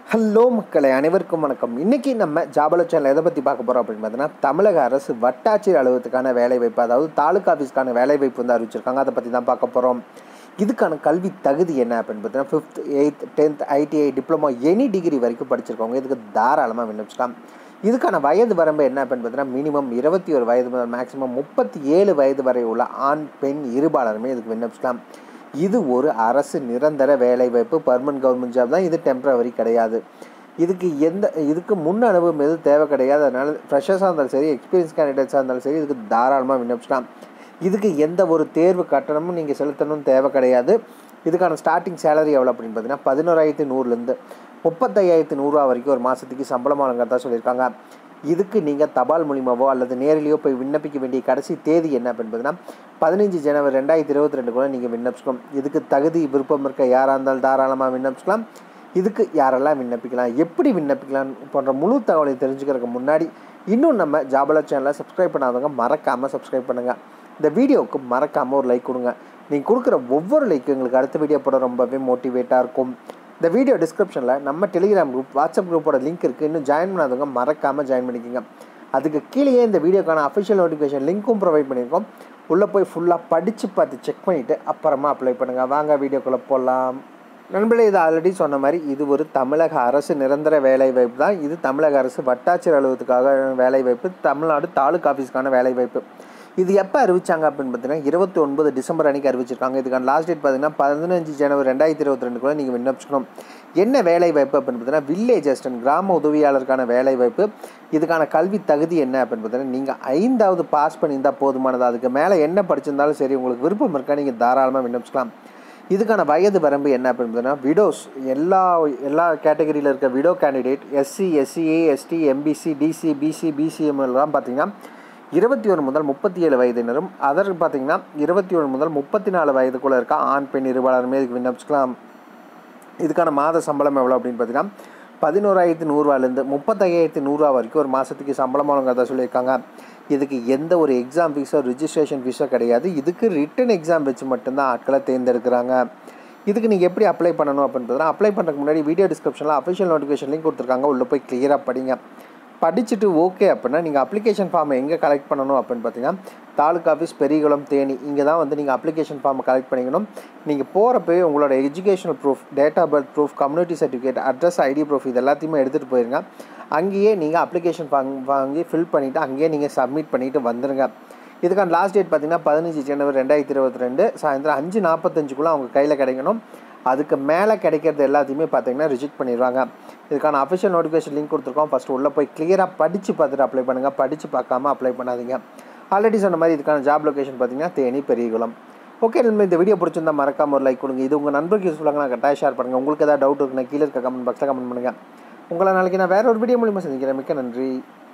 hello மக்களை அனைவருக்கும் வணக்கம் இன்றைக்கி நம்ம ஜாபல சேனல் எதை பற்றி பார்க்க போகிறோம் அப்படின்னு பார்த்தீங்கன்னா தமிழக அரசு வட்டாட்சியர் அலுவலகத்துக்கான வேலைவாய்ப்பு அதாவது தாலுக்கா ஆஃபீஸ்க்கான வேலைவாய்ப்பு வந்து அறிவிச்சிருக்காங்க அதை பற்றி தான் பார்க்க போகிறோம் இதுக்கான கல்வி தகுதி என்ன அப்படின்னு பார்த்தீங்கன்னா fifth eighth tenth ITI diploma any degree வரைக்கும் படிச்சிருக்கவங்க இதுக்கு தாராளமாக விண்ணப்பிச்சிக்கலாம் இதுக்கான வயது வரம்பு என்ன அப்படின்னு பார்த்தீங்கன்னா மினிமம் இருபத்தி ஒரு வயது முதல் மேக்ஸிமம் முப்பத்தி ஏழு வயது வரை உள்ள ஆண் பெண் இருபாலருமே இதுக்கு விண்ணப்பிச்சிக்கலாம் இது ஒரு அரசு நிரந்தர வேலைவாய்ப்பு பர்மனன்ட் கவர்மெண்ட் ஜாப் தான் இது டெம்பரவரி கிடையாது இதுக்கு எந்த இதுக்கு முன் அனுபவம் எதுவும் தேவை கிடையாது அதனால் ஃப்ரெஷர்ஸாக இருந்தாலும் சரி எக்ஸ்பீரியன்ஸ் கேண்டிடேட்ஸாக இருந்தாலும் சரி இதுக்கு தாராளமாக விண்ணப்பிச்சிக்கலாம் இதுக்கு எந்த ஒரு தேர்வு கட்டணமும் நீங்கள் செலுத்தணும்னு தேவை கிடையாது இதுக்கான ஸ்டார்டிங் சேலரி எவ்வளோ அப்படின்னு பார்த்தீங்கன்னா பதினோராயிரத்தி நூறுலேருந்து முப்பத்தையாயிரத்தி நூறுரூவா வரைக்கும் ஒரு மாதத்துக்கு சம்பளம் வழங்கத்தான் சொல்லியிருக்காங்க இதுக்கு நீங்கள் தபால் மூலியமாவோ அல்லது நேரிலேயோ போய் விண்ணப்பிக்க வேண்டிய கடைசி தேதி என்ன அப்படின்னு பார்த்தீங்கன்னா பதினஞ்சு ஜனவரி ரெண்டாயிரத்தி இருபத்தி ரெண்டு கூட நீங்கள் விண்ணப்பிச்சுக்கலாம் இதுக்கு தகுதி விருப்பம் இருக்க யாராக இருந்தாலும் தாராளமாக விண்ணப்பிச்சுக்கலாம் இதுக்கு யாரெல்லாம் விண்ணப்பிக்கலாம் எப்படி விண்ணப்பிக்கலாம் போன்ற முழு தகவலை தெரிஞ்சுக்கிறதுக்கு முன்னாடி இன்னும் நம்ம ஜாபலா சேனலை சப்ஸ்கிரைப் பண்ணாதவங்க மறக்காமல் சப்ஸ்கிரைப் பண்ணுங்கள் இந்த வீடியோவுக்கு மறக்காமல் ஒரு லைக் கொடுங்க நீங்கள் கொடுக்குற ஒவ்வொரு லைக்கும் எங்களுக்கு அடுத்த வீடியோ போட ரொம்பவே மோட்டிவேட்டாக இருக்கும் இந்த வீடியோ டிஸ்கிரிப்ஷனில் நம்ம டெலிகிராம் குரூப் வாட்ஸ்அப் குரூப்போட லிங்க் இருக்குது இன்னும் ஜாயின் பண்ணாதவங்க மறக்காமல் ஜாயின் பண்ணிக்கோங்க அதுக்கு கீழேயே இந்த வீடியோக்கான அஃபிஷியல் நோட்டிஃபிகேஷன் லிங்க்கும் ப்ரொவைட் பண்ணியிருக்கோம் உள்ளே போய் ஃபுல்லாக படித்து பார்த்து செக் பண்ணிவிட்டு அப்புறமா அப்ளை பண்ணுங்கள் வாங்க வீடியோக்குள்ளே போகலாம் நண்பர்களே இது ஆல்ரெடி சொன்ன மாதிரி இது ஒரு தமிழக அரசு நிரந்தர வேலைவாய்ப்பு தான் இது தமிழக அரசு வட்டாட்சியர் அலுவலகத்துக்காக வேலைவாய்ப்பு தமிழ்நாடு தாலுக் ஆஃபீஸ்க்கான வேலைவாய்ப்பு இது எப்போ அறிவிச்சாங்க அப்படின்னு பார்த்தீங்கன்னா இருபத்தி ஒன்பது டிசம்பர் அன்றைக்கி அறிவிச்சிருக்காங்க இதுக்கான லாஸ்ட் டேட் பார்த்தீங்கன்னா பதினஞ்சு ஜனவரி ரெண்டாயிரத்தி இருபத்தி ரெண்டு கூட நீங்கள் விண்ணப்பிச்சுக்கணும் என்ன வேலை வாய்ப்பு அப்படின்னு பார்த்தீங்கன்னா வில்லேஜ் அசிஸ்டன்ட் கிராம உதவியாளருக்கான வேலை வாய்ப்பு இதுக்கான கல்வி தகுதி என்ன அப்படின்னு பார்த்தீங்கன்னா நீங்கள் ஐந்தாவது பாஸ் பண்ணியிருந்தால் போதுமானது அதுக்கு மேலே என்ன படிச்சிருந்தாலும் சரி உங்களுக்கு விருப்பம் இருக்கா நீங்கள் தாராளமாக விண்ணப்பிச்சுக்கலாம் இதுக்கான வயது வரம்பு என்ன அப்படின்னு பார்த்தீங்கன்னா விடோஸ் எல்லா எல்லா கேட்டகரியில் இருக்க widow candidate SC SCA ST MBC DC BC பிசிஎம்எல்லாம் பார்த்தீங்கன்னா இருபத்தி ஒன்று முதல் முப்பத்தி ஏழு வயதினரும் அதற்கு பார்த்தீங்கன்னா இருபத்தி ஒன்று முதல் முப்பத்தி நாலு வயதுக்குள்ளே இருக்க ஆண் பெண் இருபாலருமே இதுக்கு விண்ணப்பிச்சுக்கலாம் இதுக்கான மாத சம்பளம் எவ்வளோ அப்படின்னு பார்த்தீங்கன்னா பதினோராயிரத்தி நூறுரூவாலேருந்து முப்பத்தையாயிரத்தி நூறுரூவா வரைக்கும் ஒரு மாதத்துக்கு சம்பளம் வழங்குறதா சொல்லியிருக்காங்க இதுக்கு எந்த ஒரு எக்ஸாம் ஃபீஸோ ரிஜிஸ்ட்ரேஷன் ஃபீஸோ கிடையாது இதுக்கு ரிட்டன் எக்ஸாம் வச்சு மட்டும்தான் ஆட்களை தேர்ந்தெடுக்கிறாங்க இதுக்கு நீங்கள் எப்படி அப்ளை பண்ணணும் அப்படின்னு பார்த்தீங்கன்னா அப்ளை பண்ணுறதுக்கு முன்னாடி வீடியோ டிஸ்கிரிப்ஷனில் அஃபிஷியல் நோட்டிஃபிகேஷன் லிங்க் கொடுத்துருக்காங்க உள்ளே போய் கிளியராக படிங்க படிச்சுட்டு ஓகே அப்படின்னா நீங்கள் அப்ளிகேஷன் ஃபார்மை எங்கே கலெக்ட் பண்ணணும் அப்படின்னு பார்த்தீங்கன்னா தாலுக் ஆஃபீஸ் பெரியகுளம் தேனி இங்கே தான் வந்து நீங்கள் அப்ளிகேஷன் ஃபார்மை கலெக்ட் பண்ணிக்கணும் நீங்கள் போகிறப்பவே உங்களோட educational proof date of birth proof community certificate address ID proof இது எல்லாத்தையுமே எடுத்துகிட்டு போயிருங்க அங்கேயே நீங்கள் அப்ளிகேஷன் ஃபார்ம் வாங்கி ஃபில் பண்ணிவிட்டு அங்கேயே நீங்கள் சப்மிட் பண்ணிவிட்டு வந்துடுங்க இதுக்கான லாஸ்ட் டேட் பார்த்தீங்கன்னா பதினஞ்சு ஜனவரி ரெண்டாயிரத்தி இருபத்தி ரெண்டு சாயந்தரம் அஞ்சு நாற்பத்தஞ்சுக்குள்ளே அவங்க கையில் கிடைக்கணும் அதுக்கு மேலே கிடைக்கிறது எல்லாத்தையுமே பார்த்தீங்கன்னா ரிஜெக்ட் பண்ணிடுவாங்க இதுக்கான அஃபிஷியல் நோட்டிஃபிகேஷன் லிங்க் கொடுத்துருக்கோம் ஃபஸ்ட்டு உள்ளே போய் கிளியராக படித்து பார்த்துட்டு அப்ளை பண்ணுங்கள் படித்து பார்க்காம அப்ளை பண்ணாதீங்க ஆல்ரெடி சொன்ன மாதிரி இதுக்கான ஜாப் லொக்கேஷன் பார்த்தீங்கன்னா தேனி பெரியகுளம் ஓகே நம்ம இந்த வீடியோ பிடிச்சிருந்தா மறக்காம ஒரு லைக் கொடுங்க இது உங்கள் நண்பருக்கு யூஸ்ஃபுல்லாக நான் கட்டாயம் ஷேர் பண்ணுங்கள் உங்களுக்கு ஏதாவது டவுட் இருக்குன்னா கீழே இருக்க கமெண்ட் பாக்ஸில் கமெண்ட் பண்ணுங்கள் உங்களை நாளைக்கு நான் வேறு ஒரு வீடியோ மூலியமாக சந்திக்கிறேன் மிக்க நன்றி